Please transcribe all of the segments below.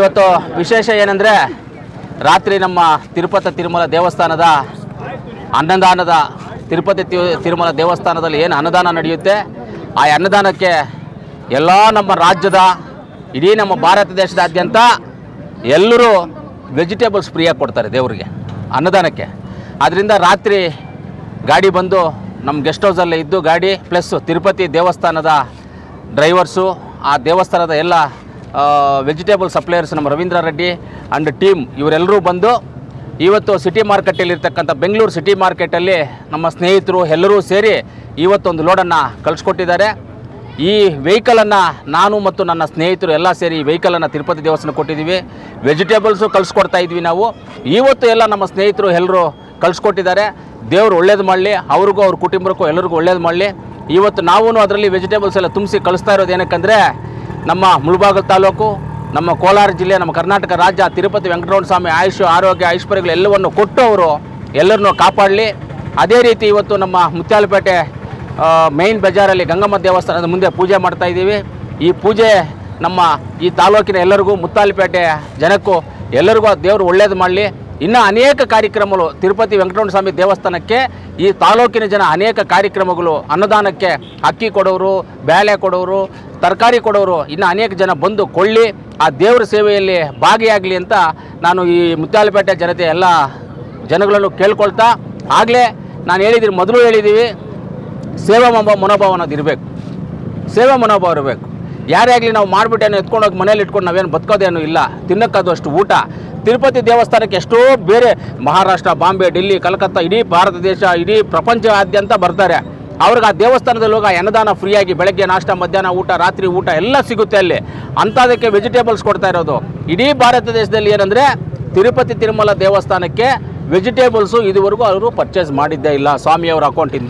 ಇವತ್ತು ವಿಶೇಷ ಏನಂದರೆ ರಾತ್ರಿ ನಮ್ಮ ತಿರುಪತಿ ತಿರುಮಲ ದೇವಸ್ಥಾನದ ಅನ್ನದಾನದ ತಿರುಪತಿ ತಿ- ತಿರುಮಲ ದೇವಸ್ಥಾನದಲ್ಲಿ ಏನು ಅನ್ನದಾನ ನಡೆಯುತ್ತೆ ಆ ಅನ್ನದಾನಕ್ಕೆ ಎಲ್ಲ ನಮ್ಮ ರಾಜ್ಯದ ಇಡೀ ನಮ್ಮ ಭಾರತ ದೇಶದಾದ್ಯಂತ ಎಲ್ಲರೂ ವೆಜಿಟೇಬಲ್ಸ್ ಫ್ರೀಯಾಗಿ ಕೊಡ್ತಾರೆ ದೇವರಿಗೆ ಅನ್ನದಾನಕ್ಕೆ ಅದರಿಂದ ರಾತ್ರಿ ಗಾಡಿ ಬಂದು ನಮ್ಮ ಗೆಸ್ಟ್ ಹೌಸಲ್ಲೇ ಇದ್ದು ಗಾಡಿ ಪ್ಲಸ್ ತಿರುಪತಿ ದೇವಸ್ಥಾನದ ಡ್ರೈವರ್ಸು ಆ ದೇವಸ್ಥಾನದ ಎಲ್ಲ ವೆಜಿಟೇಬಲ್ ಸಪ್ಲೈಯರ್ಸ್ ನಮ್ಮ ರವೀಂದ್ರ ರೆಡ್ಡಿ ಆ್ಯಂಡ್ ಟೀಮ್ ಇವರೆಲ್ಲರೂ ಬಂದು ಇವತ್ತು ಸಿಟಿ ಮಾರ್ಕೆಟಲ್ಲಿರ್ತಕ್ಕಂಥ ಬೆಂಗಳೂರು ಸಿಟಿ ಮಾರ್ಕೆಟಲ್ಲಿ ನಮ್ಮ ಸ್ನೇಹಿತರು ಎಲ್ಲರೂ ಸೇರಿ ಇವತ್ತೊಂದು ಲೋಡನ್ನು ಕಳಿಸ್ಕೊಟ್ಟಿದ್ದಾರೆ ಈ ವೆಹಿಕಲನ್ನು ನಾನು ಮತ್ತು ನನ್ನ ಸ್ನೇಹಿತರು ಎಲ್ಲ ಸೇರಿ ಈ ವೆಹಿಕಲನ್ನು ತಿರುಪತಿ ದೇವಸ್ಥಾನ ಕೊಟ್ಟಿದ್ದೀವಿ ವೆಜಿಟೇಬಲ್ಸು ಕಳಿಸ್ಕೊಡ್ತಾ ಇದ್ವಿ ನಾವು ಇವತ್ತು ಎಲ್ಲ ನಮ್ಮ ಸ್ನೇಹಿತರು ಎಲ್ಲರೂ ಕಳಿಸ್ಕೊಟ್ಟಿದ್ದಾರೆ ದೇವರು ಒಳ್ಳೇದು ಮಾಡಲಿ ಅವ್ರಿಗೂ ಅವ್ರ ಕುಟುಂಬಕ್ಕೂ ಎಲ್ಲರಿಗೂ ಒಳ್ಳೇದು ಮಾಡಲಿ ಇವತ್ತು ನಾವೂ ಅದರಲ್ಲಿ ವೆಜಿಟೇಬಲ್ಸ್ ಎಲ್ಲ ತುಂಬಿಸಿ ಕಳಿಸ್ತಾ ಇರೋದು ಏನಕ್ಕಂದರೆ ನಮ್ಮ ಮುಳಬಾಗಲ್ ತಾಲೂಕು ನಮ್ಮ ಕೋಲಾರ ಜಿಲ್ಲೆ ನಮ್ಮ ಕರ್ನಾಟಕ ರಾಜ್ಯ ತಿರುಪತಿ ವೆಂಕಟರಮಣ ಸ್ವಾಮಿ ಆಯುಷ್ ಆರೋಗ್ಯ ಐಶ್ವರ್ಯಗಳು ಎಲ್ಲವನ್ನು ಕೊಟ್ಟು ಅವರು ಎಲ್ಲರನ್ನೂ ಕಾಪಾಡಲಿ ಅದೇ ರೀತಿ ಇವತ್ತು ನಮ್ಮ ಮುತ್ಯಾಲಪೇಟೆ ಮೇಯ್ನ್ ಬಜಾರಲ್ಲಿ ಗಂಗಮ್ಮ ದೇವಸ್ಥಾನದ ಮುಂದೆ ಪೂಜೆ ಮಾಡ್ತಾ ಇದ್ದೀವಿ ಈ ಪೂಜೆ ನಮ್ಮ ಈ ತಾಲೂಕಿನ ಎಲ್ಲರಿಗೂ ಮುತ್ತಾಲಪೇಟೆ ಜನಕ್ಕೂ ಎಲ್ಲರಿಗೂ ಆ ದೇವರು ಒಳ್ಳೇದು ಮಾಡಲಿ ಇನ್ನು ಅನೇಕ ಕಾರ್ಯಕ್ರಮಗಳು ತಿರುಪತಿ ವೆಂಕಟರಮಣ ಸ್ವಾಮಿ ದೇವಸ್ಥಾನಕ್ಕೆ ಈ ತಾಲೂಕಿನ ಜನ ಅನೇಕ ಕಾರ್ಯಕ್ರಮಗಳು ಅನ್ನದಾನಕ್ಕೆ ಅಕ್ಕಿ ಕೊಡೋರು ಬೇಳೆ ಕೊಡೋರು ತರಕಾರಿ ಕೊಡೋರು ಇನ್ನು ಅನೇಕ ಜನ ಬಂದು ಕೊಳ್ಳಿ ಆ ದೇವರ ಸೇವೆಯಲ್ಲಿ ಭಾಗಿಯಾಗಲಿ ಅಂತ ನಾನು ಈ ಮುತ್ತಾಲಪೇಟೆ ಜನತೆ ಎಲ್ಲ ಜನಗಳನ್ನು ಕೇಳ್ಕೊಳ್ತಾ ಆಗಲೇ ನಾನು ಹೇಳಿದ್ದೀನಿ ಮೊದಲು ಹೇಳಿದ್ದೀವಿ ಸೇವಾ ಮನೋ ಮನೋಭಾವ ಅನ್ನೋದು ಇರಬೇಕು ಸೇವಾ ಮನೋಭಾವ ಇರಬೇಕು ಯಾರೇ ಆಗಲಿ ನಾವು ಮಾಡಿಬಿಟ್ಟೇನು ಎತ್ಕೊಂಡೋಗಿ ಮನೇಲಿ ಇಟ್ಕೊಂಡು ನಾವೇನು ಬದುಕೋದೇನು ಇಲ್ಲ ತಿನ್ನೋಕ್ಕದು ಅಷ್ಟು ಊಟ ತಿರುಪತಿ ದೇವಸ್ಥಾನಕ್ಕೆ ಎಷ್ಟೋ ಬೇರೆ ಮಹಾರಾಷ್ಟ್ರ ಬಾಂಬೆ ಡೆಲ್ಲಿ ಕಲ್ಕತ್ತಾ ಇಡೀ ಭಾರತ ದೇಶ ಇಡೀ ಪ್ರಪಂಚದಾದ್ಯಂತ ಬರ್ತಾರೆ ಅವ್ರಿಗೆ ಆ ದೇವಸ್ಥಾನದಲ್ಲಿ ಹೋಗಿ ಆ ಅನ್ನದಾನ ಫ್ರೀಯಾಗಿ ಬೆಳಗ್ಗೆ ನಾಷ್ಟ ಮಧ್ಯಾಹ್ನ ಊಟ ರಾತ್ರಿ ಊಟ ಎಲ್ಲ ಸಿಗುತ್ತೆ ಅಲ್ಲಿ ಅಂಥದಕ್ಕೆ ವೆಜಿಟೇಬಲ್ಸ್ ಕೊಡ್ತಾ ಇರೋದು ಇಡೀ ಭಾರತ ದೇಶದಲ್ಲಿ ಏನಂದರೆ ತಿರುಪತಿ ತಿರುಮಲ ದೇವಸ್ಥಾನಕ್ಕೆ ವೆಜಿಟೇಬಲ್ಸು ಇದುವರೆಗೂ ಅವರು ಪರ್ಚೇಸ್ ಮಾಡಿದ್ದೇ ಇಲ್ಲ ಸ್ವಾಮಿಯವರ ಅಕೌಂಟಿಂದ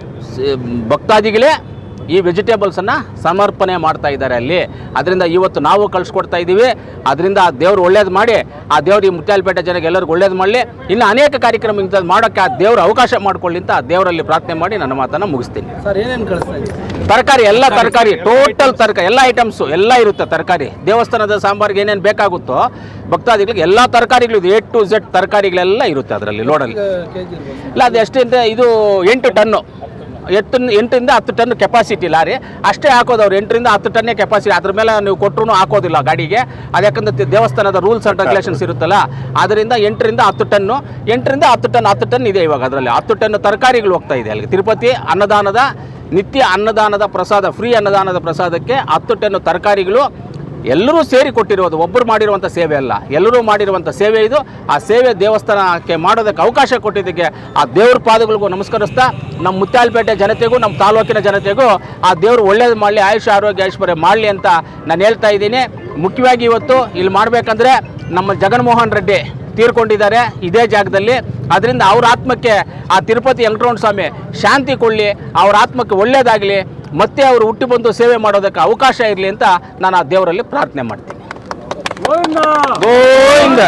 ಸ- ಭಕ್ತಾದಿಗಳೇ ಈ ವೆಜಿಟೇಬಲ್ಸನ್ನು ಸಮರ್ಪಣೆ ಮಾಡ್ತಾ ಇದ್ದಾರೆ ಅಲ್ಲಿ ಅದರಿಂದ ಇವತ್ತು ನಾವು ಕಳಿಸ್ಕೊಡ್ತಾ ಇದ್ದೀವಿ ಅದರಿಂದ ಆ ದೇವ್ರು ಒಳ್ಳೇದು ಮಾಡಿ ಆ ದೇವ್ರು ಈ ಮುತ್ಯಾಲಪೇಟೆ ಜನಕ್ಕೆ ಎಲ್ಲರಿಗೂ ಒಳ್ಳೇದು ಮಾಡಲಿ ಇನ್ನು ಅನೇಕ ಕಾರ್ಯಕ್ರಮ ಇಂಥದ್ದು ಮಾಡೋಕ್ಕೆ ಆ ದೇವ್ರು ಅವಕಾಶ ಮಾಡ್ಕೊಳ್ಳಿ ಅಂತ ಆ ದೇವರಲ್ಲಿ ಪ್ರಾರ್ಥನೆ ಮಾಡಿ ನನ್ನ ಮಾತನ್ನು ಮುಗಿಸ್ತೀನಿ ಸರ್ ಏನೇನು ಕಳಿಸ್ತಾ ಇದ್ದೀವಿ ತರಕಾರಿ ಎಲ್ಲ ತರಕಾರಿ ಟೋಟಲ್ ತರಕಾರಿ ಎಲ್ಲ ಐಟಮ್ಸು ಎಲ್ಲ ಇರುತ್ತೆ ತರಕಾರಿ ದೇವಸ್ಥಾನದ ಸಾಂಬಾರ್ಗೆ ಏನೇನು ಬೇಕಾಗುತ್ತೋ ಭಕ್ತಾದಿಗಳಿಗೆ ಎಲ್ಲ ತರಕಾರಿಗಳು ಎ ಟು ಝೆಡ್ ತರಕಾರಿಗಳೆಲ್ಲ ಇರುತ್ತೆ ಅದರಲ್ಲಿ ಲೋಡಲ್ಲಿ ಕೆ ಜಿ ಇರ್ಬೋದು ಇಲ್ಲ ಅದು ಎಷ್ಟಿಂದ ಇದು ಎಂಟು ಟನ್ನು ಎತ್ತು ಎಂಟರಿಂದ ಹತ್ತು ಟನ್ ಕೆಪಾಸಿಟಿ ಲಾರಿ ಅಷ್ಟೇ ಹಾಕೋದು ಅವ್ರು ಎಂಟರಿಂದ ಹತ್ತು ಟನ್ನೇ ಕೆಪಾಸಿಟಿ ಅದ್ರ ಮೇಲೆ ನೀವು ಕೊಟ್ಟರು ಹಾಕೋದಿಲ್ಲ ಗಾಡಿಗೆ ಅದು ಯಾಕಂದ್ರೆ ತಿ- ದೇವಸ್ಥಾನದ ರೂಲ್ಸ್ ಆ್ಯಂಡ್ ರೆಗ್ಯುಲೇಷನ್ಸ್ ಇರುತ್ತಲ್ಲ ಅದರಿಂದ ಎಂಟರಿಂದ ಹತ್ತು ಟನ್ನು ಎಂಟರಿಂದ ಹತ್ತು ಟನ್ ಹತ್ತು ಟನ್ ಇದೆ ಇವಾಗ ಅದರಲ್ಲಿ ಹತ್ತು ಟನ್ ತರಕಾರಿಗಳು ಹೋಗ್ತಾ ಇದೆ ಅಲ್ಲಿಗೆ ತಿರುಪತಿ ಅನ್ನದಾನದ ನಿತ್ಯ ಅನ್ನದಾನದ ಪ್ರಸಾದ ಫ್ರೀ ಅನ್ನದಾನದ ಪ್ರಸಾದಕ್ಕೆ ಹತ್ತು ಟನ್ ತರಕಾರಿಗಳು ಎಲ್ಲರೂ ಸೇರಿ ಕೊಟ್ಟಿರೋದು ಒಬ್ಬರು ಮಾಡಿರುವಂಥ ಸೇವೆ ಅಲ್ಲ ಎಲ್ಲರೂ ಮಾಡಿರುವಂಥ ಸೇವೆ ಇದು ಆ ಸೇವೆ ದೇವಸ್ಥಾನಕ್ಕೆ ಮಾಡೋದಕ್ಕೆ ಅವಕಾಶ ಕೊಟ್ಟಿದ್ದಕ್ಕೆ ಆ ದೇವ್ರ ಪಾದಗಳಿಗೂ ನಮಸ್ಕರಿಸ್ತಾ ನಮ್ಮ ಮುತ್ಯಾಲಪೇಟೆ ಜನತೆಗೂ ನಮ್ಮ ತಾಲೂಕಿನ ಜನತೆಗೂ ಆ ದೇವರು ಒಳ್ಳೇದು ಮಾಡಲಿ ಆಯುಷ ಆರೋಗ್ಯ ಐಶ್ವರ್ಯ ಮಾಡಲಿ ಅಂತ ನಾನು ಹೇಳ್ತಾ ಇದ್ದೀನಿ ಮುಖ್ಯವಾಗಿ ಇವತ್ತು ಇಲ್ಲಿ ಮಾಡಬೇಕಂದ್ರೆ ನಮ್ಮ ಜಗನ್ಮೋಹನ್ ರೆಡ್ಡಿ ತೀರ್ಕೊಂಡಿದ್ದಾರೆ ಇದೇ ಜಾಗದಲ್ಲಿ ಅದರಿಂದ ಅವ್ರ ಆತ್ಮಕ್ಕೆ ಆ ತಿರುಪತಿ ವೆಂಕಟರಮಣ ಸ್ವಾಮಿ ಶಾಂತಿ ಕೊಡಲಿ ಅವ್ರ ಆತ್ಮಕ್ಕೆ ಒಳ್ಳೇದಾಗಲಿ ಮತ್ತೆ ಅವರು ಹುಟ್ಟಿ ಬಂದು ಸೇವೆ ಮಾಡೋದಕ್ಕೆ ಅವಕಾಶ ಇರಲಿ ಅಂತ ನಾನು ಆ ದೇವರಲ್ಲಿ ಪ್ರಾರ್ಥನೆ ಮಾಡ್ತೀನಿ ಗೋವಿಂದ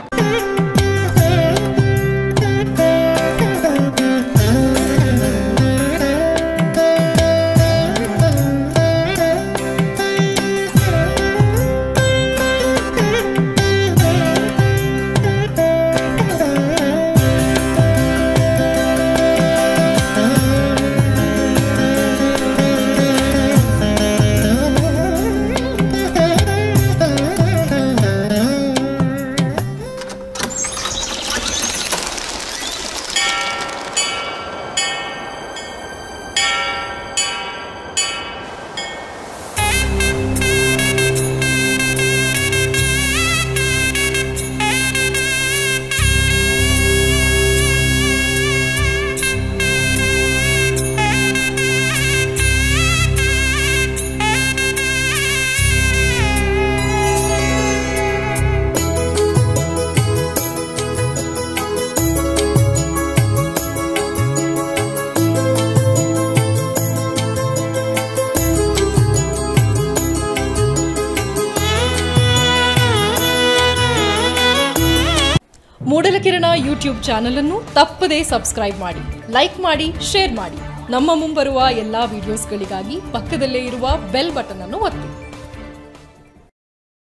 ಮೂಡಲಕಿರಣ ಯೂಟ್ಯೂಬ್ ಚಾನಲ್ ಅನ್ನು ತಪ್ಪದೇ ಸಬ್ಸ್ಕ್ರೈಬ್ ಮಾಡಿ ಲೈಕ್ ಮಾಡಿ ಶೇರ್ ಮಾಡಿ ನಮ್ಮ ಮುಂಬರುವ ಎಲ್ಲಾ ವಿಡಿಯೋಸ್ಗಳಿಗಾಗಿ ಪಕ್ಕದಲ್ಲೇ ಇರುವ ಬೆಲ್ ಬಟನ್ ಅನ್ನು ಒತ್ತಿ